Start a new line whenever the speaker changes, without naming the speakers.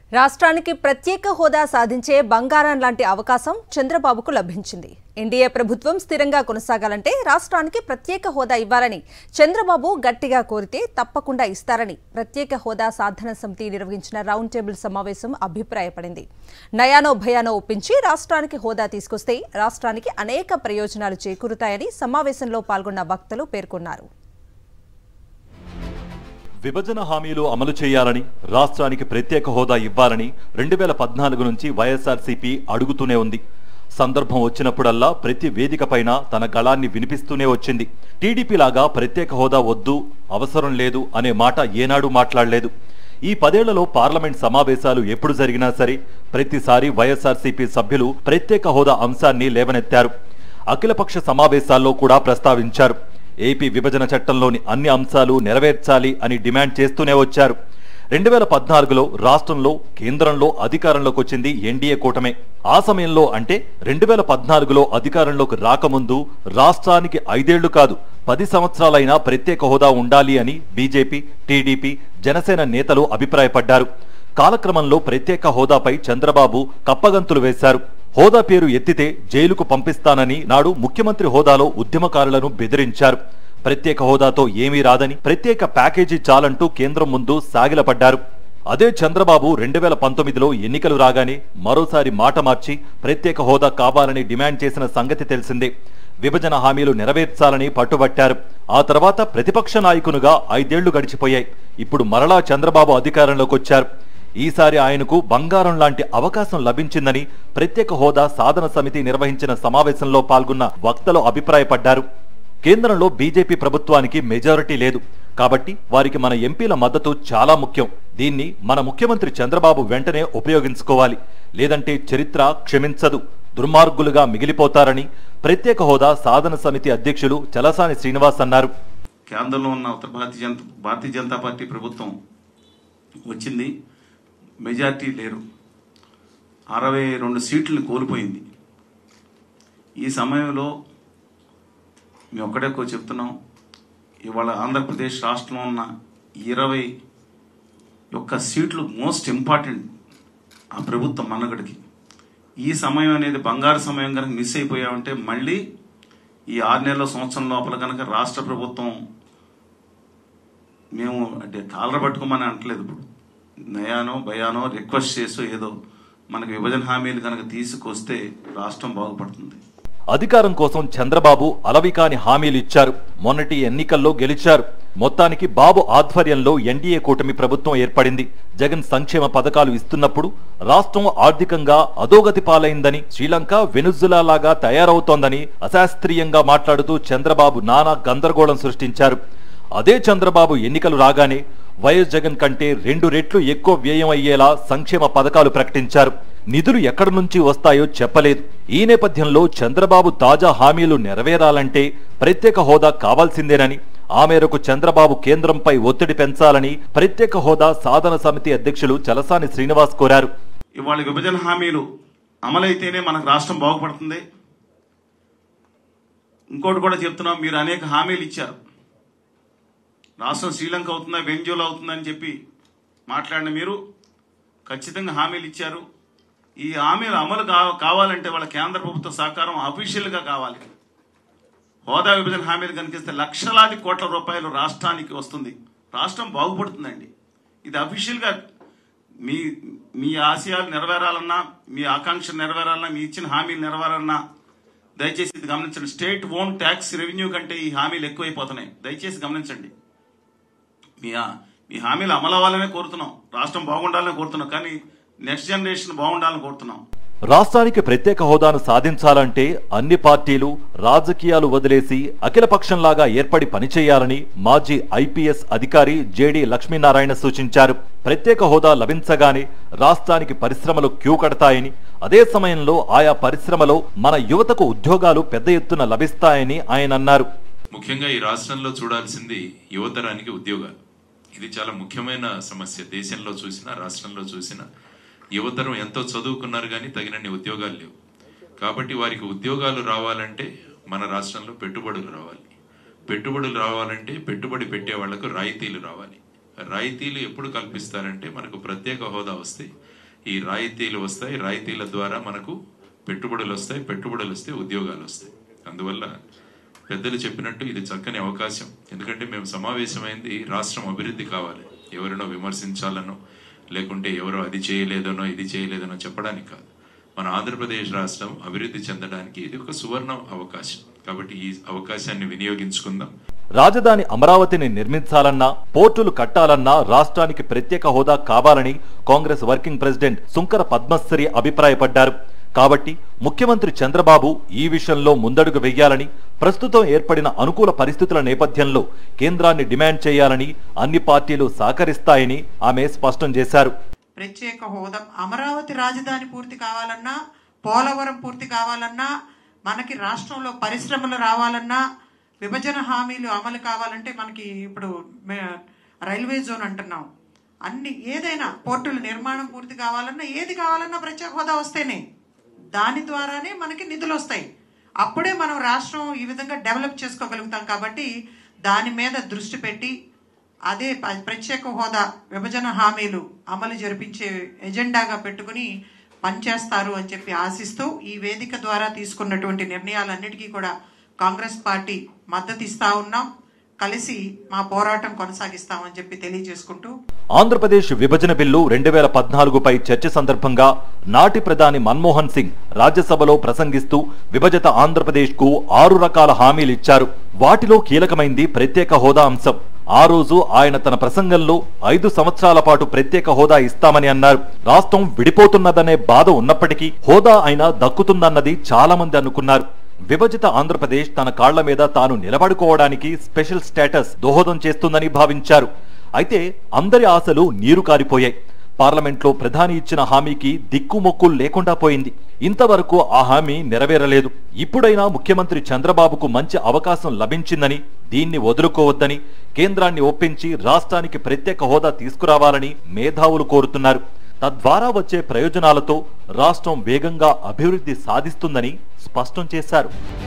రాష్ట్రానికి ప్రత్యేక హోదా సాధించే బంగారం లాంటి అవకాశం చంద్రబాబుకు లభించింది ఎన్డీఏ ప్రభుత్వం స్థిరంగా కొనసాగాలంటే రాష్ట్రానికి ప్రత్యేక హోదా ఇవ్వాలని చంద్రబాబు గట్టిగా కోరితే తప్పకుండా ఇస్తారని ప్రత్యేక హోదా సాధన సమితి నిర్వహించిన రౌండ్ టేబుల్ సమావేశం అభిప్రాయపడింది నయానో భయానో ఒప్పించి రాష్ట్రానికి హోదా తీసుకొస్తే రాష్ట్రానికి అనేక ప్రయోజనాలు చేకూరుతాయని సమావేశంలో పాల్గొన్న వక్తలు పేర్కొన్నారు
విభజన హామీలు అమలు చేయాలని రాష్ట్రానికి ప్రత్యేక హోదా ఇవ్వాలని రెండు వేల పద్నాలుగు నుంచి వైఎస్ఆర్సీపీ అడుగుతూనే ఉంది సందర్భం వచ్చినప్పుడల్లా ప్రతి వేదికపైన తన గళాన్ని వినిపిస్తూనే వచ్చింది టీడీపీ లాగా ప్రత్యేక హోదా వద్దు అవసరం లేదు అనే మాట ఏనాడు మాట్లాడలేదు ఈ పదేళ్లలో పార్లమెంట్ సమావేశాలు ఎప్పుడు జరిగినా సరే ప్రతిసారి వైఎస్ఆర్సీపీ సభ్యులు ప్రత్యేక హోదా అంశాన్ని లేవనెత్తారు అఖిలపక్ష సమావేశాల్లో కూడా ప్రస్తావించారు ఏపీ విభజన చట్టంలోని అన్ని అంశాలు నెరవేర్చాలి అని డిమాండ్ చేస్తూనే వచ్చారు రెండు వేల పద్నాలుగులో రాష్ట్రంలో కేంద్రంలో అధికారంలోకి వచ్చింది ఎన్డీఏ కూటమే ఆ సమయంలో అంటే రెండు వేల పద్నాలుగులో అధికారంలోకి రాకముందు రాష్ట్రానికి ఐదేళ్లు కాదు పది సంవత్సరాలైనా ప్రత్యేక హోదా ఉండాలి అని బీజేపీ టీడీపీ జనసేన నేతలు అభిప్రాయపడ్డారు కాలక్రమంలో ప్రత్యేక హోదాపై చంద్రబాబు కప్పగంతులు వేశారు హోదా పేరు ఎత్తితే జైలుకు పంపిస్తానని నాడు ముఖ్యమంత్రి హోదాలో ఉద్యమకారులను బెదిరించారు ప్రత్యేక హోదాతో ఏమీ రాదని ప్రత్యేక ప్యాకేజీ చాలంటూ కేంద్రం ముందు సాగిలపడ్డారు అదే చంద్రబాబు రెండు వేల పంతొమ్మిదిలో ఎన్నికలు రాగానే మరోసారి మాట మార్చి ప్రత్యేక హోదా కావాలని డిమాండ్ చేసిన సంగతి తెలిసిందే విభజన హామీలు నెరవేర్చాలని పట్టుబట్టారు ఆ తర్వాత ప్రతిపక్ష నాయకునిగా ఐదేళ్లు గడిచిపోయాయి ఇప్పుడు మరలా చంద్రబాబు అధికారంలోకి వచ్చారు ఈసారి ఆయనకు బంగారం లాంటి అవకాశం లభించిందని ప్రత్యేక హోదా సాధన సమితి నిర్వహించిన సమావేశంలో పాల్గొన్న వక్తలు అభిప్రాయపడ్డారు కేంద్రంలో బీజేపీ ప్రభుత్వానికి మెజారిటీ లేదు కాబట్టి వారికి మన ఎంపీల మద్దతు చాలా ముఖ్యం దీన్ని మన ముఖ్యమంత్రి చంద్రబాబు వెంటనే ఉపయోగించుకోవాలి లేదంటే చరిత్ర క్షమించదు దుర్మార్గులుగా మిగిలిపోతారని ప్రత్యేక హోదా సాధన సమితి అధ్యక్షులు చలసాని శ్రీనివాస్ అన్నారు
కేంద్రంలో ఉన్న ఉత్తర భారతీయ జనతా భారతీయ జనతా పార్టీ ప్రభుత్వం వచ్చింది మెజార్టీ లేరు అరవై రెండు సీట్లను కోల్పోయింది ఈ సమయంలో మేము ఒక్కడే కో చెప్తున్నాం ఇవాళ ఆంధ్రప్రదేశ్ రాష్ట్రంలో ఉన్న ఇరవై యొక్క సీట్లు మోస్ట్ ఇంపార్టెంట్ ఆ ప్రభుత్వం మన్నగడికి ఈ సమయం అనేది బంగారు సమయం కనుక మిస్ అయిపోయామంటే మళ్ళీ ఈ ఆరు నెలల సంవత్సరం లోపల కనుక రాష్ట్ర ప్రభుత్వం మేము అంటే కాలర పట్టుకోమని అంటలేదు ఇప్పుడు నయానో భయానో రిక్వెస్ట్ చేసో ఏదో మనకు విభజన హామీలు కనుక తీసుకొస్తే రాష్ట్రం బాగుపడుతుంది
అధికారం కోసం చంద్రబాబు అలవికాని హామీలు ఇచ్చారు మొన్నటి ఎన్నికల్లో గెలిచారు మొత్తానికి బాబు ఆధ్వర్యంలో ఎన్డీఏ కూటమి ప్రభుత్వం ఏర్పడింది జగన్ సంక్షేమ పథకాలు ఇస్తున్నప్పుడు రాష్ట్రం ఆర్థికంగా అధోగతి పాలైందని శ్రీలంక వెనుజులా లాగా తయారవుతోందని అశాస్త్రీయంగా మాట్లాడుతూ చంద్రబాబు నానా గందరగోళం సృష్టించారు అదే చంద్రబాబు ఎన్నికలు రాగానే వైఎస్ జగన్ కంటే రెండు రెట్లు ఎక్కువ వ్యయం అయ్యేలా సంక్షేమ పథకాలు ప్రకటించారు నిధులు ఎక్కడి నుంచి వస్తాయో చెప్పలేదు ఈ నేపథ్యంలో చంద్రబాబు తాజా హామీలు నెరవేరాలంటే ప్రత్యేక హోదా కావాల్సిందేనని ఆ మేరకు చంద్రబాబు కేంద్రంపై ఒత్తిడి పెంచాలని ప్రత్యేక హోదా సాధన సమితి అధ్యక్షులు చలసాని శ్రీనివాస్ కోరారు
ఇవాళ విభజన హామీలు అమలైతేనే మనకు రాష్ట్రం బాగుపడుతుంది ఇంకోటి కూడా చెప్తున్నాం మీరు అనేక హామీలు ఇచ్చారు రాష్ట్రం శ్రీలంక అవుతుందా వెంజోలా అవుతుందా అని చెప్పి మాట్లాడిన మీరు ఖచ్చితంగా హామీలు ఇచ్చారు ఈ హామీలు అమలు కా- కావాలంటే వాళ్ళ కేంద్ర ప్రభుత్వ సహకారం అఫీషియల్గా కావాలి హోదా విభజన హామీలు కనిపిస్తే లక్షలాది కోట్ల రూపాయలు రాష్ట్రానికి వస్తుంది రాష్ట్రం బాగుపడుతుందండి ఇది అఫీషియల్గా మీ మీ ఆశయాలు నెరవేరాలన్నా మీ ఆకాంక్ష నెరవేరాలన్నా మీ ఇచ్చిన హామీలు నెరవేరాలన్నా దయచేసి ఇది గమనించండి స్టేట్ ఓన్ ట్యాక్స్ రెవెన్యూ కంటే ఈ హామీలు ఎక్కువైపోతున్నాయి దయచేసి గమనించండి మీ ఆ- మీ హామీలు అమలు అవ్వాలనే కోరుతున్నాం రాష్ట్రం బాగుండాలని కోరుతున్నాం కానీ నెక్స్ట్ జనరేషన్ బాగుండాలని కోరుతున్నాం
రాష్ట్రానికి ప్రత్యేక హోదాను సాధించాలంటే అన్ని పార్టీలు రాజకీయాలు వదిలేసి అఖిలపక్షంలాగా ఏర్పడి పనిచేయాలని మాజీ ఐపీఎస్ అధికారి జేడీ లక్ష్మీనారాయణ సూచించారు ప్రత్యేక హోదా లభించగానే రాష్ట్రానికి పరిశ్రమలు క్యూ కడతాయని అదే సమయంలో ఆయా పరిశ్రమలో మన యువతకు ఉద్యోగాలు పెద్ద ఎత్తున లభిస్తాయని ఆయన అన్నారు
ముఖ్యంగా ఈ రాష్ట్రంలో చూడాల్సింది యువతరానికి ఉద్యోగాలు ఇది చాలా ముఖ్యమైన సమస్య దేశంలో చూసినా రాష్ట్రంలో చూసినా యువతరం ఎంతో చదువుకున్నారు కానీ తగినన్ని ఉద్యోగాలు లేవు కాబట్టి వారికి ఉద్యోగాలు రావాలంటే మన రాష్ట్రంలో పెట్టుబడులు రావాలి పెట్టుబడులు రావాలంటే పెట్టుబడి పెట్టే వాళ్లకు రాయితీలు రావాలి రాయితీలు ఎప్పుడు కల్పిస్తారంటే మనకు ప్రత్యేక హోదా వస్తే ఈ రాయితీలు వస్తాయి రాయితీల ద్వారా మనకు పెట్టుబడులు వస్తాయి పెట్టుబడులు వస్తే ఉద్యోగాలు వస్తాయి అందువల్ల పెద్దలు చెప్పినట్టు ఇది చక్కని అవకాశం ఎందుకంటే మేము సమావేశమైంది రాష్ట్రం అభివృద్ధి కావాలి ఎవరినో విమర్శించాలనో లేకుంటే ఎవరో అది చేయలేదనో ఇది చేయలేదనో చెప్పడానికి కాదు మన ఆంధ్రప్రదేశ్ రాష్ట్రం అభివృద్ధి చెందడానికి ఇది ఒక సువర్ణ అవకాశం కాబట్టి ఈ అవకాశాన్ని వినియోగించుకుందాం
రాజధాని అమరావతిని నిర్మించాలన్నా పోర్టులు కట్టాలన్నా రాష్ట్రానికి ప్రత్యేక హోదా కావాలని కాంగ్రెస్ వర్కింగ్ ప్రెసిడెంట్ సుంకర పద్మశ్రీ అభిప్రాయపడ్డారు కాబట్టి ముఖ్యమంత్రి చంద్రబాబు ఈ విషయంలో ముందడుగు వెయ్యాలని ప్రస్తుతం ఏర్పడిన అనుకూల పరిస్థితుల నేపథ్యంలో కేంద్రాన్ని డిమాండ్ చేయాలని అన్ని పార్టీలు సహకరిస్తాయని ఆమె స్పష్టం చేశారు
ప్రత్యేక హోదా అమరావతి రాజధాని పూర్తి కావాలన్నా పోలవరం పూర్తి కావాలన్నా మనకి రాష్ట్రంలో పరిశ్రమలు రావాలన్నా విభజన హామీలు అమలు కావాలంటే మనకి ఇప్పుడు మే- రైల్వే జోన్ అంటున్నాం అన్ని ఏదైనా పోర్టుల నిర్మాణం పూర్తి కావాలన్నా ఏది కావాలన్నా ప్రత్యేక హోదా వస్తేనే దాని ద్వారానే మనకి నిధులు వస్తాయి అప్పుడే మనం రాష్ట్రం ఈ విధంగా డెవలప్ చేసుకోగలుగుతాం కాబట్టి దాని మీద దృష్టి పెట్టి అదే ప- ప్రత్యేక హోదా విభజన హామీలు అమలు జరిపించే ఎజెండాగా పెట్టుకుని పనిచేస్తారు అని చెప్పి ఆశిస్తూ ఈ వేదిక ద్వారా తీసుకున్నటువంటి నిర్ణయాలన్నిటికీ కూడా కాంగ్రెస్ పార్టీ మద్దతు ఇస్తా ఉన్నాం కలిసి మా పోరాటం కొనసాగిస్తామని చెప్పి తెలియజేసుకుంటూ
ఆంధ్రప్రదేశ్ విభజన బిల్లు రెండు వేల పద్నాలుగుపై చర్చ సందర్భంగా నాటి ప్రధాని మన్మోహన్ సింగ్ రాజ్యసభలో ప్రసంగిస్తూ విభజిత ఆంధ్రప్రదేశ్ కు ఆరు రకాల హామీలు ఇచ్చారు వాటిలో కీలకమైంది ప్రత్యేక హోదా అంశం ఆ రోజు ఆయన తన ప్రసంగంలో ఐదు సంవత్సరాల పాటు ప్రత్యేక హోదా ఇస్తామని అన్నారు రాష్ట్రం విడిపోతున్నదనే బాధ ఉన్నప్పటికీ హోదా అయినా దక్కుతుందన్నది చాలా మంది అనుకున్నారు విభజిత ఆంధ్రప్రదేశ్ తన కాళ్ల మీద తాను నిలబడుకోవడానికి స్పెషల్ స్టేటస్ దోహదం చేస్తుందని భావించారు అయితే అందరి ఆశలు నీరు కారిపోయాయి పార్లమెంట్లో ప్రధాని ఇచ్చిన హామీకి దిక్కుమొక్కు లేకుండా పోయింది ఇంతవరకు ఆ హామీ నెరవేరలేదు ఇప్పుడైనా ముఖ్యమంత్రి చంద్రబాబుకు మంచి అవకాశం లభించిందని దీన్ని వదులుకోవద్దని కేంద్రాన్ని ఒప్పించి రాష్ట్రానికి ప్రత్యేక హోదా తీసుకురావాలని మేధావులు కోరుతున్నారు తద్వారా వచ్చే ప్రయోజనాలతో రాష్ట్రం వేగంగా అభివృద్ధి సాధిస్తుందని స్పష్టం చేశారు